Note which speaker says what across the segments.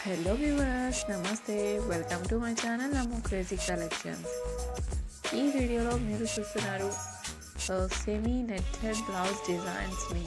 Speaker 1: Hello viewers నమస్తే welcome to my channel Namo crazy collections ఈ వీడియోలో మీరు చూస్తున్నారు సెమీ నెట్టెడ్ బ్లౌజ్ డిజైన్స్ని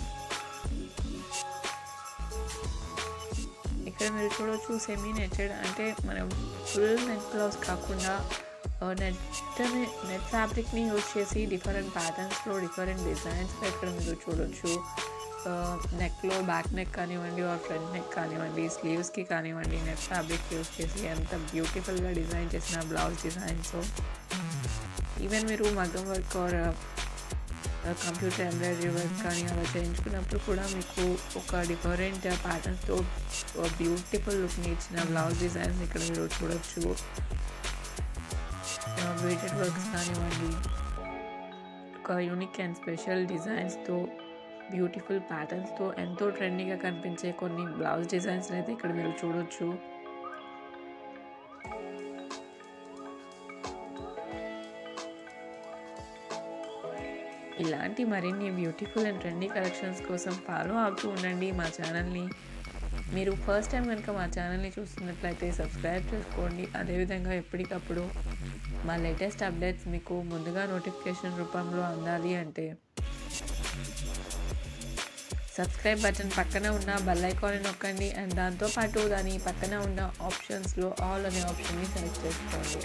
Speaker 1: ఇక్కడ మీరు చూడొచ్చు సెమీ నెట్టెడ్ అంటే మనం ఫుల్ నెట్ బ్లౌజ్ కాకుండా నెట్ నెట్ ఫ్యాబ్రిక్ని యూజ్ చేసి డిఫరెంట్ ప్యాటర్న్స్లో డిఫరెంట్ డిజైన్స్లో ఇక్కడ మీరు చూడొచ్చు నెక్లో బ్యాక్ నెక్ కానివ్వండి ఆర్ ఫ్రంట్ నెక్ కానివ్వండి స్లీవ్స్కి కానివ్వండి నెట్ ఫ్యాబ్రిక్ యూస్ చేసి ఎంత బ్యూటిఫుల్గా డిజైన్ చేసిన బ్లౌజ్ డిజైన్స్ ఈవెన్ మీరు మగ్గం work or computer embroidery work కానీ అలా చేయించుకున్నప్పుడు కూడా మీకు ఒక డిఫరెంట్ ప్యాటర్న్స్తో బ్యూటిఫుల్ లుక్ని ఇచ్చిన బ్లౌజ్ డిజైన్స్ ఇక్కడ మీరు చూడొచ్చు బీటెడ్ వర్క్స్ కానివ్వండి ఒక యూనిక్ అండ్ స్పెషల్ డిజైన్స్తో బ్యూటిఫుల్ ప్యాటర్న్స్తో ఎంతో ట్రెండీగా కనిపించే కొన్ని బ్లౌజ్ డిజైన్స్ అయితే ఇక్కడ మీరు చూడొచ్చు ఇలాంటి మరిన్ని బ్యూటిఫుల్ అండ్ ట్రెండీ కలెక్షన్స్ కోసం ఫాలో అవుతూ ఉండండి మా ఛానల్ని మీరు ఫస్ట్ టైం కనుక మా ఛానల్ని చూస్తున్నట్లయితే సబ్స్క్రైబ్ చేసుకోండి అదేవిధంగా ఎప్పటికప్పుడు మా లేటెస్ట్ అప్డేట్స్ మీకు ముందుగా నోటిఫికేషన్ రూపంలో అందాలి అంటే సబ్స్క్రైబ్ బటన్ పక్కన ఉన్న బెల్ ఐకాన్ని నొక్కండి అండ్ దాంతోపాటు దాని పక్కన ఉన్న ఆప్షన్స్లో ఆల్ అనే ఆప్షన్ని సెలెక్ట్ చేసుకోండి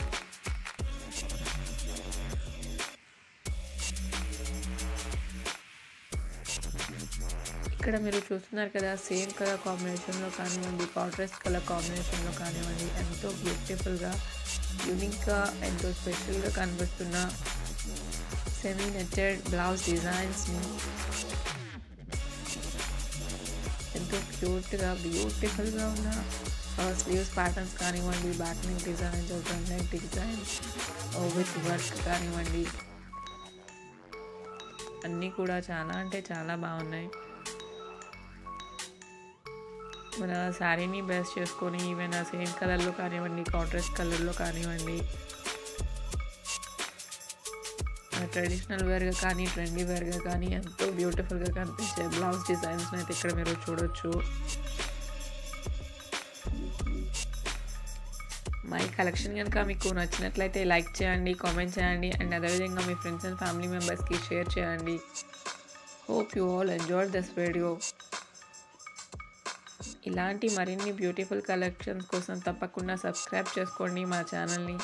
Speaker 1: ఇక్కడ మీరు చూస్తున్నారు కదా సేమ్ కలర్ కాంబినేషన్లో కానివ్వండి కాంట్రాస్ట్ కలర్ కాంబినేషన్లో కానివ్వండి ఎంతో బ్యూటిఫుల్గా యూనిక్గా ఎంతో స్పెషల్గా కనిపిస్తున్న సెమీ నెట్టెడ్ బ్లౌజ్ డిజైన్స్ని ఎంతో క్యూట్గా బ్యూటిఫుల్గా ఉన్న స్లీవ్స్ ప్యాటర్న్స్ కానివ్వండి back neck designs front neck designs with work కానివ్వండి అన్నీ కూడా చాలా అంటే చాలా బాగున్నాయి మన శారీని బేస్ చేసుకొని ఈవెన్ సేమ్ కలర్లో కానివ్వండి కాంట్రాస్ట్ కలర్లో కానివ్వండి ట్రెడిషనల్ వేర్గా కానీ ట్రెండీ వేర్గా కానీ ఎంతో బ్యూటిఫుల్గా కనిపించే బ్లౌజ్ డిజైన్స్ అయితే ఇక్కడ మీరు చూడొచ్చు మై కలెక్షన్ కనుక మీకు నచ్చినట్లయితే లైక్ చేయండి కామెంట్ చేయండి అండ్ అదేవిధంగా మీ ఫ్రెండ్స్ అండ్ ఫ్యామిలీ మెంబర్స్కి షేర్ చేయండి hope you all enjoy this video ఇలాంటి మరిన్ని బ్యూటిఫుల్ కలెక్షన్స్ కోసం తప్పకుండా సబ్స్క్రైబ్ చేసుకోండి మా ఛానల్ని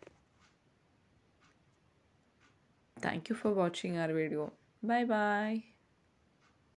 Speaker 1: Thank you for watching our video. Bye bye.